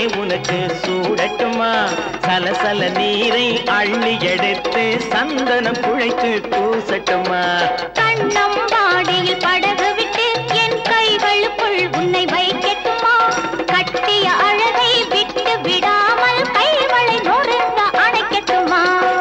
உனக்கு சூடட்டுமா சலசல நீரை அள்ளி எடுத்து சந்தனம் குழைத்து பூசட்டுமா கண்ணம்பாடியில் படகு விட்டு என் கைகளுக்குள் உன்னை வைக்கட்டுமா கட்டிய அழகை விட்டு விடாமல் கைகளை நொறுங்க அணைக்கட்டுமா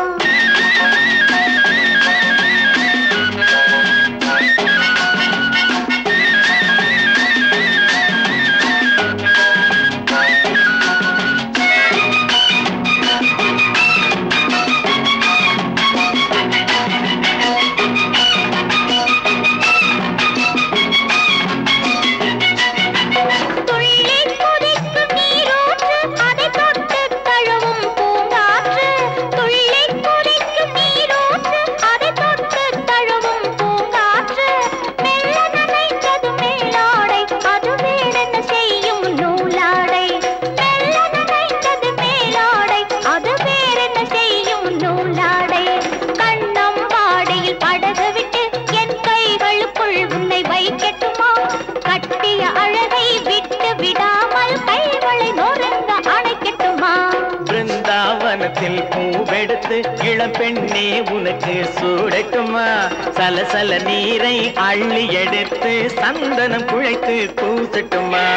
துள்ளி குதிக்கும் நீரூற்று அதை தொட்டு தழுவும் பூங்காற்று துள்ளி குதிக்கும் நீரூற்று அதை தொட்டு தழுவும் பூங்காற்று மெல்ல நனைந்தது மேலாடை அது வேறென்ன செய்யும் நூலாடை மெல்ல நனைந்தது மேலாடை அது வேறென்ன செய்யும் நூலாடை கண்ணம் பாடியில் படகு விட்டு என் கைகளுக்குள் உன்னை வைக்கட்டுமா கட்டிய அழகை விட்டு விடாமல் கைகளை நொறுங்க அணைக்கட்டுமா பிருந்தாவனத்தில் பூவெடுத்து இளம்பெண்ணே உனக்கு சூடட்டுமா சலசல நீரை அள்ளி எடுத்து சந்தனம் குழைத்து பூசட்டுமா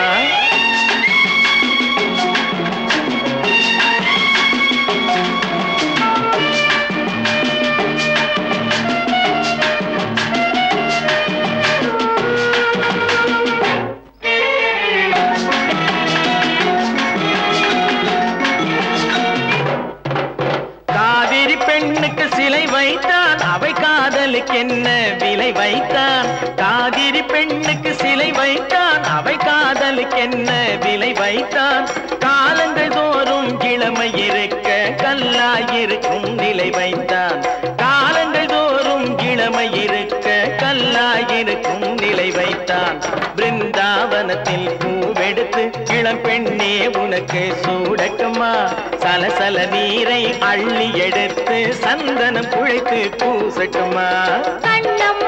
காவிரி பெண்ணுக்கு சிலை வைத்தான் அவை காதலுக்கு என்ன விலை வைத்தான் காவிரி பெண்ணுக்கு சிலை வைத்தான் அவை காதலுக்கு என்ன விலை வைத்தான் காலங்கள் தோறும் இளமை இருக்க கல்லாயிருக்கும் நிலை வைத்தான் காலங்கள் தோறும் இளமை இருக்க கல்லாயிருக்கும் நிலை வைத்தான் பிருந்தாவனத்தில் பூவெடுத்து இளம்பெண்ணே உனக்கு சூடட்டுமா சலசல நீரை அள்ளி எடுத்து சந்தனம் குழைத்து பூசட்டுமா கண்ணம்